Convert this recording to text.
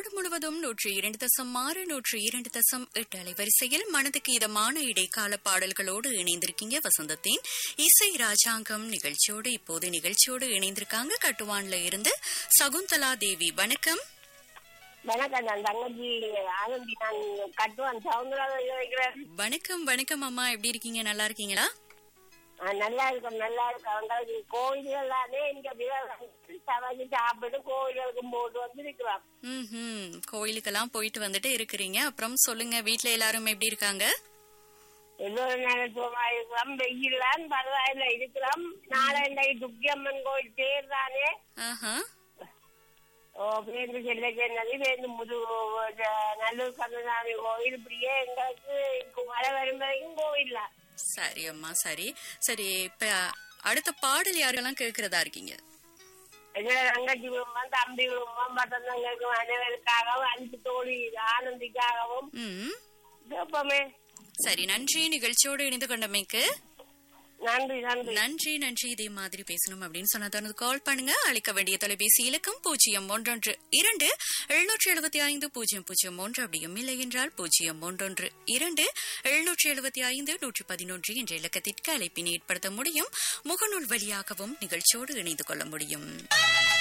நாடு முழுவதும் நூற்றி இரண்டு தசம் ஆறு நூற்றி இரண்டு தசம் எட்டு அலைவரிசையில் மனதுக்கு இதமான இடைக்கால பாடல்களோடு இணைந்திருக்கீங்க வசந்தத்தின் இசை ராஜாங்கம் நிகழ்ச்சியோடு இப்போது நிகழ்ச்சியோடு இணைந்திருக்காங்க கட்டுவான்ல இருந்து சகுந்தலா தேவி வணக்கம் வணக்கம் நான் தங்கச்சி ஆனந்தி நான் கட்டுவான் சவுந்தரராஜன் வைக்கிறேன் வணக்கம் வணக்கம் அம்மா எப்படி இருக்கீங்க நல்லா இருக்கீங்களா ஆ, நல்லா இருக்கும் நல்லா இருக்கும் அவங்களுக்கு கோயில்களாலே இங்க விவசாயம் சமைச்சு சாப்பிட்டு கோயிலுக்கும் போட்டு வந்து இருக்கிறோம் ம் கோயிலுக்கெல்லாம் போயிட்டு வந்துட்டு இருக்கிறீங்க அப்புறம் சொல்லுங்க வீட்ல எல்லாரும் எப்படி இருக்காங்க எல்லோரும் நினைச்சோமா இருக்கிறோம் வெயில்லாம் பரவாயில்ல இருக்கிறோம் நாளை துக்கியம்மன் கோயில் தேர் தானே ஆஹா ஓ பேருந்து செல்ல சொன்னது பேருந்து முது நல்லூர் கந்தசாமி கோயில் இப்படியே எங்களுக்கு இங்க மழை வரும் வரைக்கும் கோயில் தான் சரி அம்மா சரி சரி இப்ப அடுத்த பாடல் யாரெல்லாம் கேட்கறதா இருக்கீங்க எங்களை தங்கச்சி குடும்பம் தம்பி குடும்பம் பட்டந்தங்களுக்கு அனைவருக்காகவும் அஞ்சு தோழி ஆனந்திக்காகவும் ம் எப்பவுமே சரி நன்றி நிகழ்ச்சியோடு இணைந்து கொண்டமைக்கு நன்றி நன்றி நன்றி நன்றி இதே மாதிரி பேசணும் அப்படின்னு சொன்னா தொடர்ந்து கால் பண்ணுங்க அழைக்க வேண்டிய தொலைபேசி இலக்கம் பூஜ்ஜியம் ஒன்றொன்று இரண்டு எழுநூற்றி எழுபத்தி ஐந்து பூஜ்ஜியம் பூஜ்ஜியம் ஒன்று அப்படியும் இல்லை என்றால் பூஜ்ஜியம் ஒன்றொன்று இரண்டு எழுநூற்றி எழுபத்தி ஐந்து நூற்றி பதினொன்று என்ற இலக்கத்திற்கு அழைப்பினை ஏற்படுத்த முடியும் முகநூல் வழியாகவும் நிகழ்ச்சியோடு இணைந்து கொள்ள முடியும்